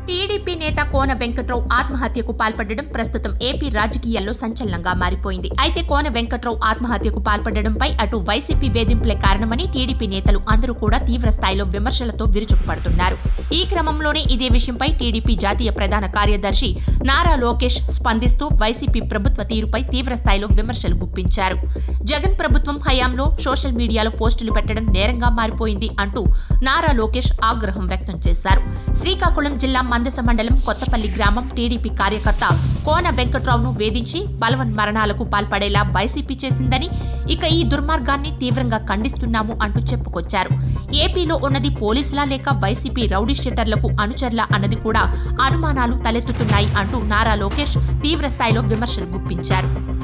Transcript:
TDP నేత కోన వెంకట్రావు ఆత్మహత్యకు పాల్పడడం ప్రస్తుతం ఏపీ రాజకీయాల్లో సంచలనంగా మారిపోయింది అయితే కోన వెంకట్రావు ఆత్మహత్యకు పాల్పడడంపై అటు వైసీపీ వేధింపులే కారణమని టీడీపీ నేతలు అందరూ కూడా తీవ్ర స్థాయిలో విమర్శలతో విరుచుకుపడుతున్నారు ఈ క్రమంలోనే ఇదే విషయంపై టీడీపీ జాతీయ ప్రధాన కార్యదర్శి నారా లోకేష్ స్పందిస్తూ వైసీపీ ప్రభుత్వ తీరుపై తీవ్ర స్థాయిలో విమర్శలు గుప్పించారు జగన్ ప్రభుత్వం హయాంలో సోషల్ మీడియాలో పోస్టులు పెట్టడం నేరంగా మారిపోయింది అంటూ నారా లోకేష్ ఆగ్రహం వ్యక్తం చేశారు శ్రీకాకుళం జిల్లా మందస మండలం కొత్తపల్లి గ్రామం టీడీపీ కార్యకర్త కోన వెంకట్రావును వేధించి బలవన్ మరణాలకు పాల్పడేలా వైసీపీ చేసిందని ఇక ఈ దుర్మార్గాన్ని తీవ్రంగా ఖండిస్తున్నాము అంటూ చెప్పుకొచ్చారు ఏపీలో ఉన్నది పోలీసులా లేక వైసీపీ రౌడీ షీటర్లకు అనుచరులా అన్నది కూడా అనుమానాలు తలెత్తుతున్నాయి అంటూ నారా లోకేష్ తీవ్ర స్థాయిలో విమర్శలు గుప్పించారు